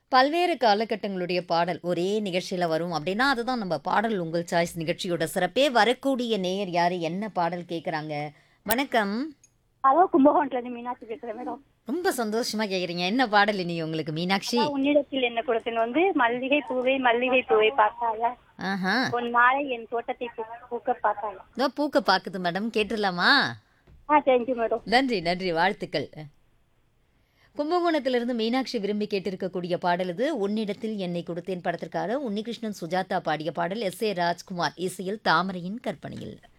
பல்வேறு காலகட்டங்களுடைய பாடல் ஒரே நிகழ்ச்சியில வரும் அப்படின்னா, அதுதான் நம்ம பாடல் உங்கள் சாய்ஸ் நிகழ்ச்சியோட சிறப்பே. வரக்கூடிய நேயர் யாரு? என்ன பாடல் கேட்குறாங்க? வணக்கம். ஹலோ கும்பகோணத்துல இருந்து மீனாட்சி பேசுறேன் மேடம் ரொம்ப சந்தோஷமா கேட்குறீங்க. என்ன பாடல் இனி உங்களுக்கு மீனாட்சி? அதான் உன்னிடத்தில் என்ன கொடுத்தேன் வந்து மல்லிகை பூவே மல்லிகை பூவை பார்த்தாயா ஆஹா. உன் மாலை என் தோட்டத்தை பூ- பூக்க பார்த்தாயா இதோ பூக்க பாக்குது மேடம். கேட்டுடலாமா? ஆ தேங்க்யூ மேடம் நன்றி, நன்றி. வாழ்த்துக்கள். கும்பகோணத்திலிருந்து மீனாட்சி விரும்பி கேட்டிருக்கக்கூடிய பாடல் இது. உன்னிடத்தில் என்னை கொடுத்தேன் படத்திற்காக உன்னிகிருஷ்ணன் சுஜாதா பாடிய பாடல் எஸ் ஏ ராஜ்குமார் இசையில் தாமரையின் கற்பனையில்.